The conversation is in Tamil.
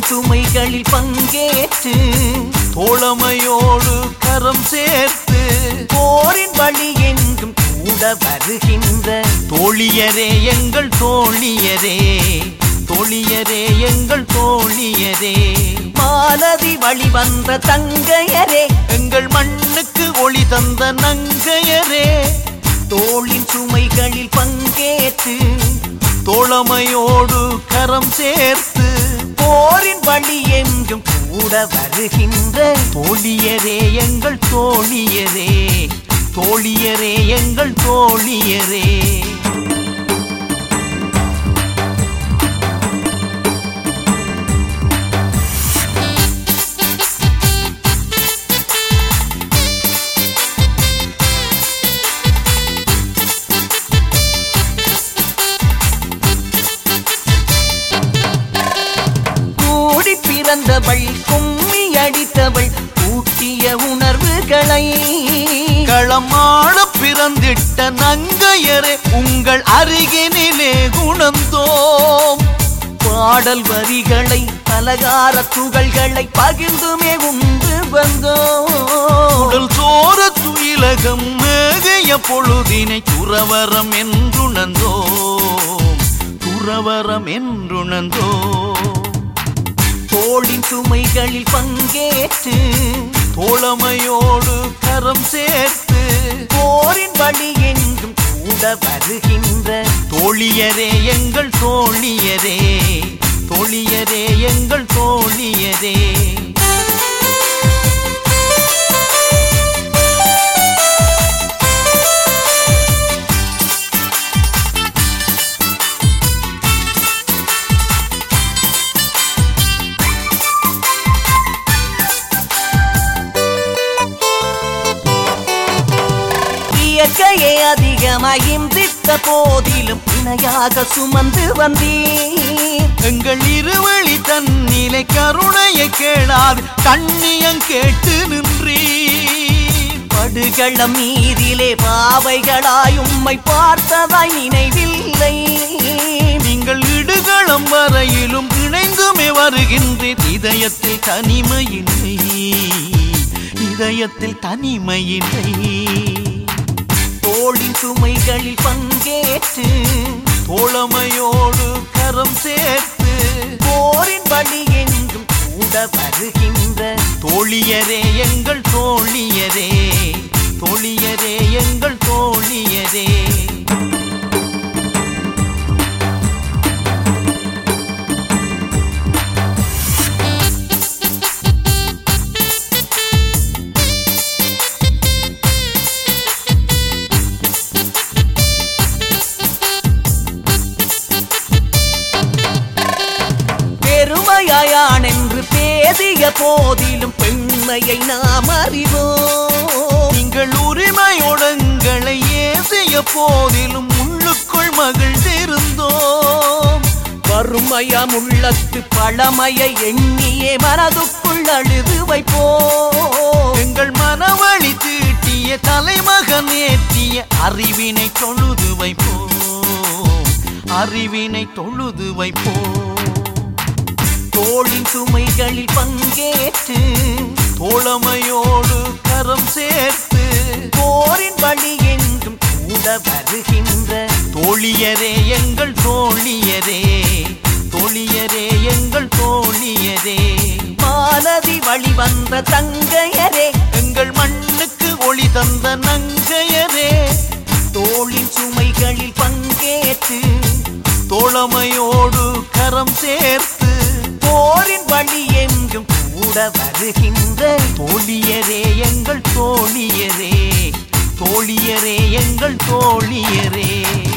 சுமைகளில் பங்கேற்று தோழமையோடு கரம் சேர்த்து போரின் வழி எங்கும் கூட வருகின்ற தோழியரே எங்கள் தோழியரே தோழியரே எங்கள் தோழியரே மாலதி வழி வந்த தங்கையரே எங்கள் மண்ணுக்கு ஒளி தந்த நங்கையரே தோளின் சுமைகளில் பங்கேற்று தோழமையோடு கரம் சேர்த்து போரின் வழி எங்கும் கூட வருகின்ற தோழியரே எங்கள் தோழியரே தோழியரே எங்கள் தோழியரே கூடி பிறந்தவள் கும்மி அடித்தவள் கூட்டிய உணர்வுகளை களமாட பிறந்திட்ட நங்கையரே உங்கள் அருகினிலே குணந்தோம் பாடல் வரிகளை பலகார துகள்களை பகிர்ந்துமே உண்டு வந்தோம் உடல் சோர துயிலகம் மேகைய பொழுதினை துறவரம் என்றுணர்ந்தோம் துறவரம் என்றுணர்ந்தோம் தோளின் சுமைகளில் பங்கேற்று தோழமையோடு கரம் சேர்த்து போரின் வழி எங்கும் கூட வருகின்ற தோழியரே எங்கள் தோழியரே தோழியரே எங்கள் தோழியரே இயற்கையே அதிகமாய் இந்தித்த போதிலும் இணையாக சுமந்து வந்தீர் எங்கள் இருவழி தன்னிலை கருணையை கேளாது கண்ணியம் கேட்டு நின்றீர் படுகளம் மீதிலே பாவைகளாய் உம்மை பார்த்ததாய் நினைவில்லை நீங்கள் இடுகளம் வரையிலும் இணைந்துமே வருகின்றேன் இதயத்தில் தனிமையில்லை இதயத்தில் தனிமையில்லை தோளின் சுமைகளில் பங்கேற்று தோழமையோடு கரம் சேர்த்து போரின் வழி எங்கும் கூட வருகின்ற தோழியரே எங்கள் தோழியரே தோழியரே எங்கள் தோழியரே பெருமையாயான் என்று பேசிய போதிலும் பெண்மையை நாம் அறிவோம் நீங்கள் உரிமையோடங்களை ஏசிய போதிலும் உள்ளுக்குள் மகிழ்ந்திருந்தோம் வறுமையாம் உள்ளத்து பழமையை எண்ணியே மனதுக்குள் அழுது வைப்போம் எங்கள் மனவழி தீட்டிய தலைமகன் ஏற்றிய அறிவினை தொழுது வைப்போம் அறிவினை தொழுது வைப்போம் தோளின் சுமைகளில் பங்கேற்று தோழமையோடு கரம் சேர்த்து போரின் வழி எங்கும் கூட வருகின்ற தோழியரே எங்கள் தோழியரே தோழியரே எங்கள் தோழியரே மாலதி வழி வந்த தங்கையரே எங்கள் மண்ணுக்கு ஒளி தந்த நங்கையரே தோளின் சுமைகளில் பங்கேற்று தோழமையோடு கரம் சேர்த்து போரின் வழி எங்கும் கூட வருகின்ற தோழியரே எங்கள் தோழியரே தோழியரே எங்கள் தோழியரே